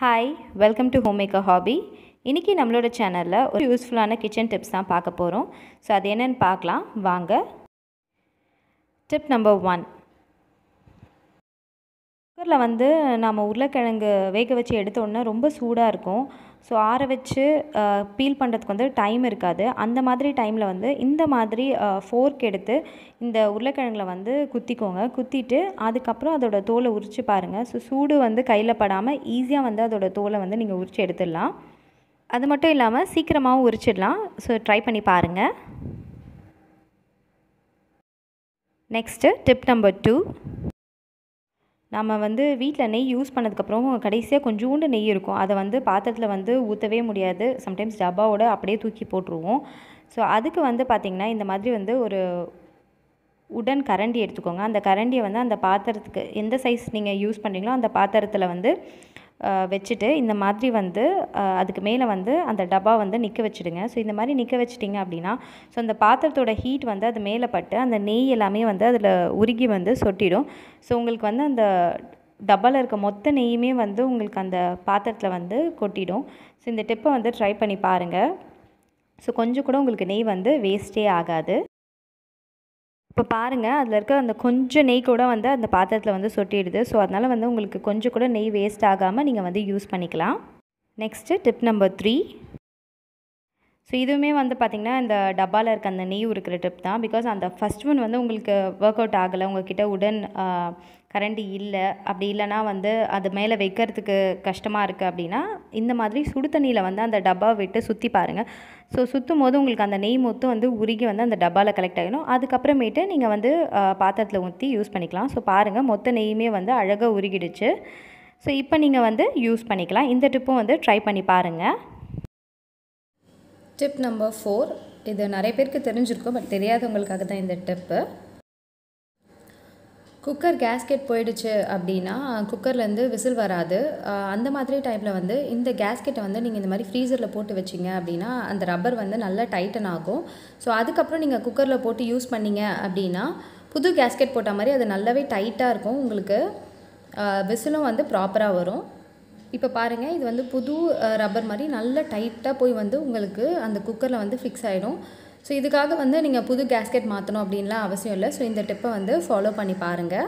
Hi welcome to home maker hobby இன்றைக்கி நம்மளோட சேனலில் ஒரு யூஸ்ஃபுல்லான கிச்சன் டிப்ஸ் தான் பார்க்க போகிறோம் ஸோ அது என்னென்னு பார்க்கலாம் வாங்க டிப் நம்பர் ஒன் குக்கரில் வந்து நம்ம உருளைக்கிழங்கு வேக வச்சு எடுத்த உடனே ரொம்ப சூடாக இருக்கும் ஸோ ஆற வச்சு பீல் பண்ணுறதுக்கு வந்து டைம் இருக்காது அந்த மாதிரி டைமில் வந்து இந்த மாதிரி ஃபோர்க் எடுத்து இந்த உருளைக்கிழங்குல வந்து குத்திக்கோங்க குத்திட்டு அதுக்கப்புறம் அதோட தோலை உரித்து பாருங்கள் ஸோ சூடு வந்து கையில் படாமல் ஈஸியாக வந்து அதோட தோலை வந்து நீங்கள் உரித்து எடுத்துடலாம் அது மட்டும் இல்லாமல் சீக்கிரமாகவும் உரிச்சிடலாம் ஸோ ட்ரை பண்ணி பாருங்கள் நெக்ஸ்ட்டு டிப் நம்பர் டூ நம்ம வந்து வீட்டில் நெய் யூஸ் பண்ணதுக்கப்புறம் கடைசியாக கொஞ்சோண்டு நெய் இருக்கும் அதை வந்து பாத்திரத்தில் வந்து ஊற்றவே முடியாது சம்டைம்ஸ் டப்பாவோட அப்படியே தூக்கி போட்டுருவோம் ஸோ அதுக்கு வந்து பார்த்திங்கன்னா இந்த மாதிரி வந்து ஒரு உடன் கரண்டி எடுத்துக்கோங்க அந்த கரண்டியை வந்து அந்த பாத்திரத்துக்கு எந்த சைஸ் நீங்கள் யூஸ் பண்ணுறீங்களோ அந்த பாத்திரத்தில் வந்து வச்சுட்டு இந்த மாதிரி வந்து அதுக்கு மேலே வந்து அந்த டப்பா வந்து நிற்க வச்சுடுங்க ஸோ இந்த மாதிரி நிற்க வச்சிட்டிங்க அப்படின்னா ஸோ அந்த பாத்திரத்தோட ஹீட் வந்து அது மேலே பட்டு அந்த நெய் எல்லாமே வந்து அதில் உருகி வந்து சொட்டிடும் ஸோ உங்களுக்கு வந்து அந்த டப்பாவில் இருக்க மொத்த நெய்யுமே வந்து உங்களுக்கு அந்த பாத்திரத்தில் வந்து கொட்டிடும் ஸோ இந்த டிப்பை வந்து ட்ரை பண்ணி பாருங்கள் ஸோ கொஞ்சம் கூட உங்களுக்கு நெய் வந்து வேஸ்ட்டே ஆகாது இப்போ பாருங்கள் அதில் இருக்க அந்த கொஞ்சம் நெய் கூட வந்து அந்த பாத்திரத்தில் வந்து சொட்டிடுது ஸோ அதனால் வந்து உங்களுக்கு கொஞ்சம் கூட நெய் வேஸ்ட் ஆகாமல் நீங்கள் வந்து யூஸ் பண்ணிக்கலாம் next tip number three so இதுவுமே வந்து பார்த்திங்கன்னா இந்த டப்பாவில் இருக்க அந்த நெய் இருக்கிற டிப் தான் பிகாஸ் அந்த ஃபஸ்ட் ஒன் வந்து உங்களுக்கு ஒர்க் அவுட் ஆகலை உங்கள்கிட்ட உடன் கரண்டி இல்லை அப்படி இல்லைனா வந்து அது மேலே வைக்கிறதுக்கு கஷ்டமாக இருக்குது அப்படின்னா இந்த மாதிரி சுடு தண்ணியில் வந்து அந்த டப்பாவை விட்டு சுற்றி பாருங்கள் ஸோ சுற்றும் போது உங்களுக்கு அந்த நெய் மொத்தம் வந்து உருகி வந்து அந்த டப்பாவில் கலெக்ட் ஆகிடும் அதுக்கப்புறமேட்டு நீங்கள் வந்து பாத்திரத்தில் ஊற்றி யூஸ் பண்ணிக்கலாம் ஸோ பாருங்கள் மொத்த நெய்யுமே வந்து அழகாக உருகிடுச்சு ஸோ இப்போ நீங்கள் வந்து யூஸ் பண்ணிக்கலாம் இந்த டிப்பும் வந்து ட்ரை பண்ணி பாருங்கள் டிப் நம்பர் ஃபோர் இது நிறைய பேருக்கு தெரிஞ்சிருக்கும் பட் தெரியாதவங்களுக்காக தான் இந்த டிப்பு குக்கர் கேஸ்கெட் போயிடுச்சு அப்படின்னா குக்கர்லேருந்து விசில் வராது அந்த மாதிரி டைமில் வந்து இந்த கேஸ்கெட்டை வந்து நீங்கள் இந்த மாதிரி ஃப்ரீசரில் போட்டு வச்சிங்க அப்படின்னா அந்த ரப்பர் வந்து நல்லா டைட்டன் ஆகும் ஸோ அதுக்கப்புறம் நீங்கள் குக்கரில் போட்டு யூஸ் பண்ணிங்க அப்படின்னா புது கேஸ்கெட் போட்ட மாதிரி அது நல்லாவே டைட்டாக இருக்கும் உங்களுக்கு விசிலும் வந்து ப்ராப்பராக வரும் இப்போ பாருங்கள் இது வந்து புது ரப்பர் மாதிரி நல்லா டைட்டாக போய் வந்து உங்களுக்கு அந்த குக்கரில் வந்து ஃபிக்ஸ் ஆகிடும் ஸோ இதுக்காக வந்து நீங்கள் புது கேஸ்கெட் மாற்றணும் அப்படின்லாம் அவசியம் இல்லை ஸோ இந்த டிப்பை வந்து ஃபாலோ பண்ணி பாருங்கள்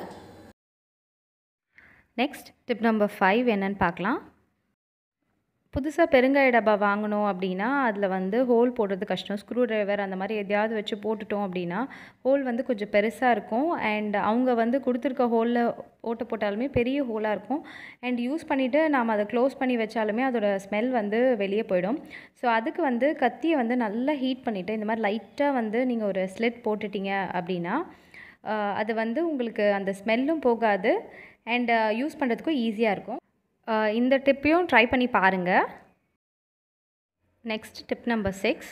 நெக்ஸ்ட் டிப் நம்பர் ஃபைவ் என்னன்னு பார்க்கலாம் புதுசாக பெருங்காய டப்பா வாங்கணும் அப்படின்னா அதில் வந்து ஹோல் போடுறது கஷ்டம் ஸ்க்ரூ ட்ரைவர் அந்த மாதிரி எதையாவது வச்சு போட்டுட்டோம் அப்படின்னா ஹோல் வந்து கொஞ்சம் பெருசாக இருக்கும் அண்ட் அவங்க வந்து கொடுத்துருக்க ஹோலில் ஓட்ட போட்டாலுமே பெரிய ஹோலாக இருக்கும் அண்ட் யூஸ் பண்ணிவிட்டு நாம் அதை க்ளோஸ் பண்ணி வச்சாலுமே அதோட ஸ்மெல் வந்து வெளியே போயிடும் ஸோ அதுக்கு வந்து கத்தியை வந்து நல்லா ஹீட் பண்ணிவிட்டு இந்த மாதிரி லைட்டாக வந்து நீங்கள் ஒரு ஸ்லிட் போட்டுட்டீங்க அப்படின்னா அது வந்து உங்களுக்கு அந்த ஸ்மெல்லும் போகாது அண்ட் யூஸ் பண்ணுறதுக்கும் ஈஸியாக இருக்கும் இந்த டிப்பையும் ட்ரை பண்ணி பாருங்கள் நெக்ஸ்ட் டிப் நம்பர் சிக்ஸ்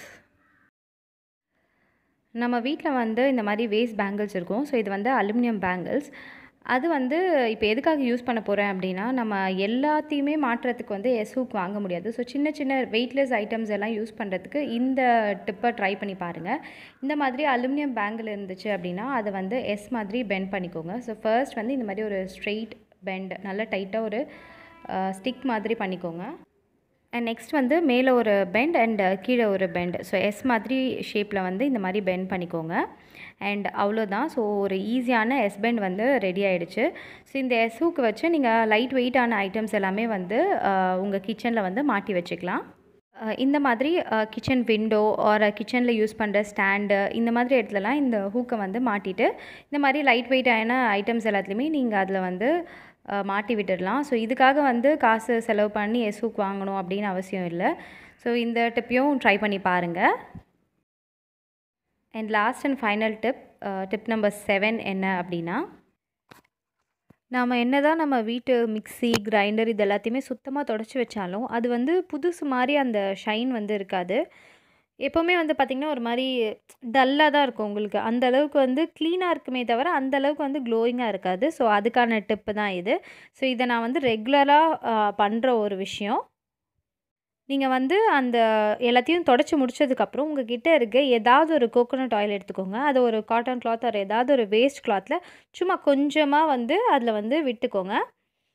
நம்ம வீட்டில் வந்து இந்த மாதிரி வேஸ்ட் பேங்கிள்ஸ் இருக்கும் ஸோ இது வந்து அலுமினியம் பேங்கிள்ஸ் அது வந்து இப்போ எதுக்காக யூஸ் பண்ண போகிறேன் அப்படின்னா நம்ம எல்லாத்தையுமே மாற்றுறதுக்கு வந்து எஸ்ஹூக் வாங்க முடியாது ஸோ சின்ன சின்ன வெயிட்லெஸ் ஐட்டம்ஸ் எல்லாம் யூஸ் பண்ணுறதுக்கு இந்த டிப்பை ட்ரை பண்ணி பாருங்கள் இந்த மாதிரி அலுமினியம் பேங்கிள் இருந்துச்சு அப்படின்னா அதை வந்து எஸ் மாதிரி பெண்ட் பண்ணிக்கோங்க ஸோ ஃபர்ஸ்ட் வந்து இந்த மாதிரி ஒரு ஸ்ட்ரெயிட் பெண்ட் நல்லா டைட்டாக ஒரு ஸ்டிக் மாதிரி பண்ணிக்கோங்க அண்ட் நெக்ஸ்ட் வந்து மேலே ஒரு பெண்ட் அண்ட் கீழே ஒரு பெண்ட் ஸோ எஸ் மாதிரி ஷேப்பில் வந்து இந்த மாதிரி பெண்ட் பண்ணிக்கோங்க அண்ட் அவ்வளோதான் ஸோ ஒரு ஈஸியான எஸ் பெண்ட் வந்து ரெடி ஆகிடுச்சு ஸோ இந்த எஸ் ஹூக்கு வச்சு நீங்கள் லைட் வெயிட்டான ஐட்டம்ஸ் எல்லாமே வந்து உங்கள் கிச்சனில் வந்து மாட்டி வச்சுக்கலாம் இந்த மாதிரி கிச்சன் விண்டோ ஆர் கிச்சனில் யூஸ் பண்ணுற ஸ்டாண்டு இந்த மாதிரி இடத்துலலாம் இந்த ஹூக்கை வந்து மாட்டிட்டு இந்த மாதிரி லைட் வெயிட்டான ஐட்டம்ஸ் எல்லாத்துலேயுமே நீங்கள் அதில் வந்து மாட்டி விட்டுடலாம் ஸோ இதுக்காக வந்து காசு செலவு பண்ணி எஸ்ஹூக் வாங்கணும் அப்படின்னு அவசியம் இல்லை ஸோ இந்த டிப்பையும் ட்ரை பண்ணி பாருங்கள் and last and final tip tip number seven என்ன அப்படின்னா நாம் என்ன தான் நம்ம வீட்டு மிக்சி கிரைண்டர் இது எல்லாத்தையுமே சுத்தமாக தொடச்சி வச்சாலும் அது வந்து புதுசு மாதிரி அந்த ஷைன் வந்து இருக்காது எப்போவுமே வந்து பார்த்திங்கன்னா ஒரு மாதிரி டல்லாக தான் இருக்கும் உங்களுக்கு அந்த அளவுக்கு வந்து க்ளீனாக இருக்குமே தவிர அந்த அளவுக்கு வந்து க்ளோயிங்காக இருக்காது ஸோ அதுக்கான டிப்பு தான் இது ஸோ இதை நான் வந்து ரெகுலராக பண்ணுற ஒரு விஷயம் நீங்கள் வந்து அந்த எல்லாத்தையும் தொடச்சி முடிச்சதுக்கப்புறம் உங்கள் கிட்ட இருக்க ஏதாவது ஒரு கோகோனட் ஆயில் எடுத்துக்கோங்க அதை ஒரு காட்டன் கிளாத் ஒரு ஏதாவது ஒரு வேஸ்ட் கிளாத்தில் சும்மா கொஞ்சமாக வந்து அதில் வந்து விட்டுக்கோங்க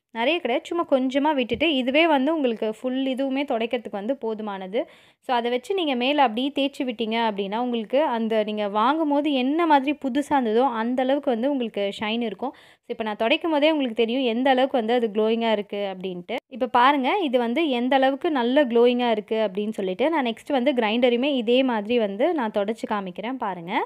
நிறைய கிடையாது சும்மா கொஞ்சமாக விட்டுட்டு இதுவே வந்து உங்களுக்கு ஃபுல் இதுவுமே துடைக்கிறதுக்கு வந்து போதுமானது ஸோ அதை வச்சு நீங்கள் மேலே அப்படியே தேய்ச்சி விட்டீங்க அப்படின்னா உங்களுக்கு அந்த நீங்கள் வாங்கும் போது என்ன மாதிரி புதுசாக இருந்ததோ அந்த அளவுக்கு வந்து உங்களுக்கு ஷைன் இருக்கும் ஸோ இப்போ நான் துடைக்கும் போதே உங்களுக்கு தெரியும் எந்த அளவுக்கு வந்து அது க்ளோயிங்காக இருக்குது அப்படின்ட்டு இப்போ பாருங்கள் இது வந்து எந்த அளவுக்கு நல்ல க்ளோயிங்காக இருக்குது அப்படின்னு சொல்லிட்டு நான் நெக்ஸ்ட் வந்து கிரைண்டரையுமே இதே மாதிரி வந்து நான் தொடச்சி காமிக்கிறேன் பாருங்கள்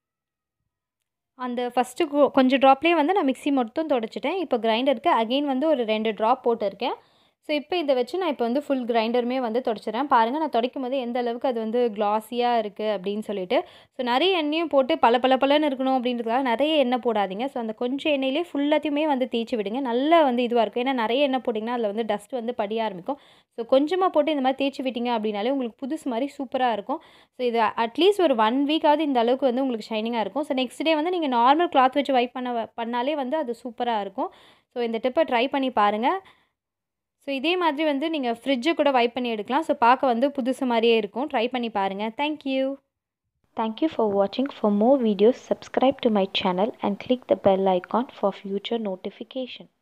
அந்த ஃபஸ்ட்டு கொஞ்சம் ட்ராப்லேயே வந்து நான் மிக்ஸி மட்டும் தொடச்சிட்டேன் இப்போ கிரைண்டருக்கு அகெயின் வந்து ஒரு ரெண்டு ட்ராப் போட்டிருக்கேன் ஸோ இப்போ இதை வச்சு நான் இப்போ வந்து ஃபுல் கிரைண்டருமே வந்து தொடச்சிடுறேன் பாருங்கள் நான் துடைக்கும் போது எந்த அளவுக்கு அது வந்து கிளாஸியாக இருக்குது அப்படின்னு சொல்லிட்டு ஸோ நிறைய எண்ணெயும் போட்டு பல பல பலன்னு இருக்கணும் அப்படின்றதுக்காக நிறைய எண்ணெய் போடாதீங்க ஸோ அந்த கொஞ்சம் எண்ணெயிலே ஃபுல்லாத்தையுமே வந்து தேய்ச்சி விடுங்க நல்லா வந்து இதுவாக இருக்கும் ஏன்னா நிறைய எண்ணெய் போட்டிங்கன்னா அதில் வந்து டஸ்ட் வந்து படிய ஆரம்பிக்கும் ஸோ கொஞ்சமாக போட்டு இந்த மாதிரி தேய்ச்சி விட்டீங்க அப்படின்னாலே உங்களுக்கு புதுசு மாதிரி சூப்பராக இருக்கும் ஸோ இது அட்லீஸ்ட் ஒரு ஒன் வீக்காவது இந்த அளவுக்கு வந்து உங்களுக்கு ஷைனிங்காக இருக்கும் ஸோ நெக்ஸ்ட் டே வந்து நீங்கள் நார்மல் கிளாத் வச்சு வைப் பண்ண பண்ணாலே வந்து அது சூப்பராக இருக்கும் ஸோ இந்த டிப்பை ட்ரை பண்ணி பாருங்கள் ஸோ இதே மாதிரி வந்து நீங்கள் ஃப்ரிட்ஜை கூட வைப் பண்ணி எடுக்கலாம் ஸோ பார்க்க வந்து புதுசு மாதிரியே இருக்கும் ட்ரை பண்ணி பாருங்கள் thank you Thank you for watching. For more videos, subscribe to my channel and click the bell icon for future notification.